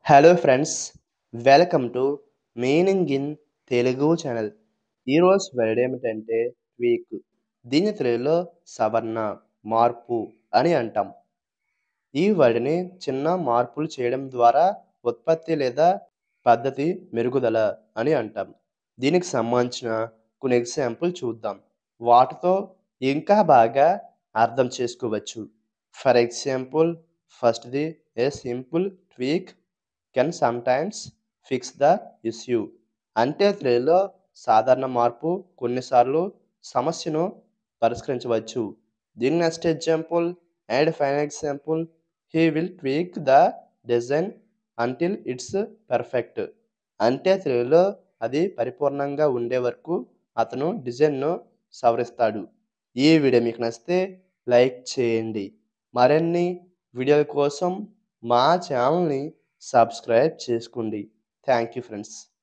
hello friends welcome to meaning in Telugu channel ఈరోజు word ఏమిటంటే tweak దీని తెలుగులో సవరణ మార్పు అని అంటాం ఈ వర్డ్ని చిన్న మార్పులు చేయడం ద్వారా ఉత్పత్తి లేదా పద్ధతి మెరుగుదల అని అంటాం దీనికి సంబంధించిన కొన్ని ఎగ్జాంపుల్ చూద్దాం వాటితో ఇంకా బాగా అర్థం చేసుకోవచ్చు ఫర్ ఎగ్జాంపుల్ ఫస్ట్ది a simple tweak can sometimes fix the issue అంటే తెలుగులో సాధారణ మార్పు కొన్నిసార్లు సమస్యను పరిష్కరించవచ్చు దీని next example and final example he will tweak the design until it's perfect అంటే తెలుగులో అది పరిపూర్ణంగా ఉండే వరకు అతను డిజైన్ను సవరిస్తాడు ఈ వీడియో మీకు నచ్చితే లైక్ చేయండి మరిన్ని వీడియోల కోసం మా ఛానల్ని సబ్స్క్రైబ్ చేసుకోండి థ్యాంక్ యూ ఫ్రెండ్స్